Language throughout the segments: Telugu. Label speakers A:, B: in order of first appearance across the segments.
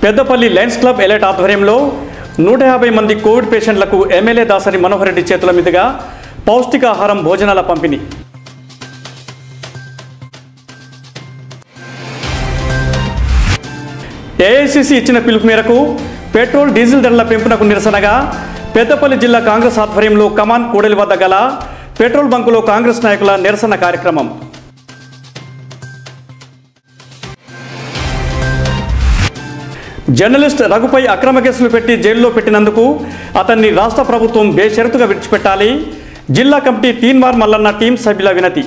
A: పెద్దపల్లి లయన్స్ క్లబ్ ఎలైట్ ఆధ్వర్యంలో నూట యాభై మంది కోవిడ్ పేషెంట్లకు ఎమ్మెల్యే దాసరి మనోహర్ రెడ్డి చేతుల మీదుగా పౌష్టికాహారం భోజనాల పంపిణీ ఏఐసిసి ఇచ్చిన పిలుపు మేరకు పెట్రోల్ డీజిల్ ధరల పెంపునకు నిరసనగా పెద్దపల్లి జిల్లా కాంగ్రెస్ ఆధ్వర్యంలో కమాన్ కూడలి వద్ద గల పెట్రోల్ బంకులో కాంగ్రెస్ నాయకుల నిరసన కార్యక్రమం జర్నలిస్ట్ రఘుపై అక్రమ కేసులు పెట్టి జైల్లో పెట్టినందుకు అతన్ని రాష్ట్ర ప్రభుత్వం బేషరతుగా విడిచిపెట్టాలి జిల్లా కమిటీ తీన్మార్ మల్లన్న టీం సభ్యుల వినతి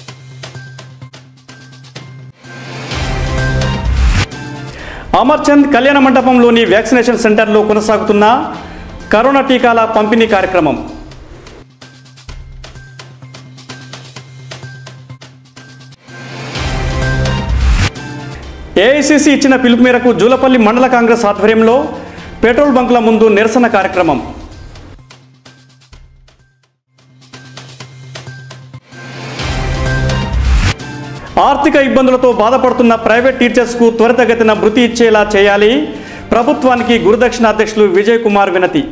A: అమర్చంద్ కళ్యాణ మండపంలోని వ్యాక్సినేషన్ సెంటర్లో కొనసాగుతున్న కరోనా టీకాల పంపిణీ కార్యక్రమం ఏఐసిసి ఇచ్చిన పిలుపు మేరకు జూలపల్లి మండల కాంగ్రెస్ ఆధ్వర్యంలో పెట్రోల్ బంకుల ముందు నిరసన కార్యక్రమం ఆర్థిక ఇబ్బందులతో బాధపడుతున్న ప్రైవేట్ టీచర్స్కు త్వరితగతిన భృతి ఇచ్చేలా చేయాలి ప్రభుత్వానికి గురుదక్షిణ అధ్యక్షులు విజయ్ కుమార్ వినతి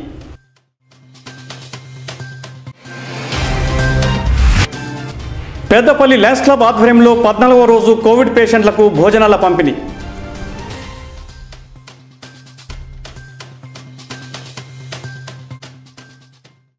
A: పెద్దపల్లి లయన్స్ క్లబ్ ఆధ్వర్యంలో పద్నాలుగో రోజు కోవిడ్ పేషెంట్లకు భోజనాల పంపిణీ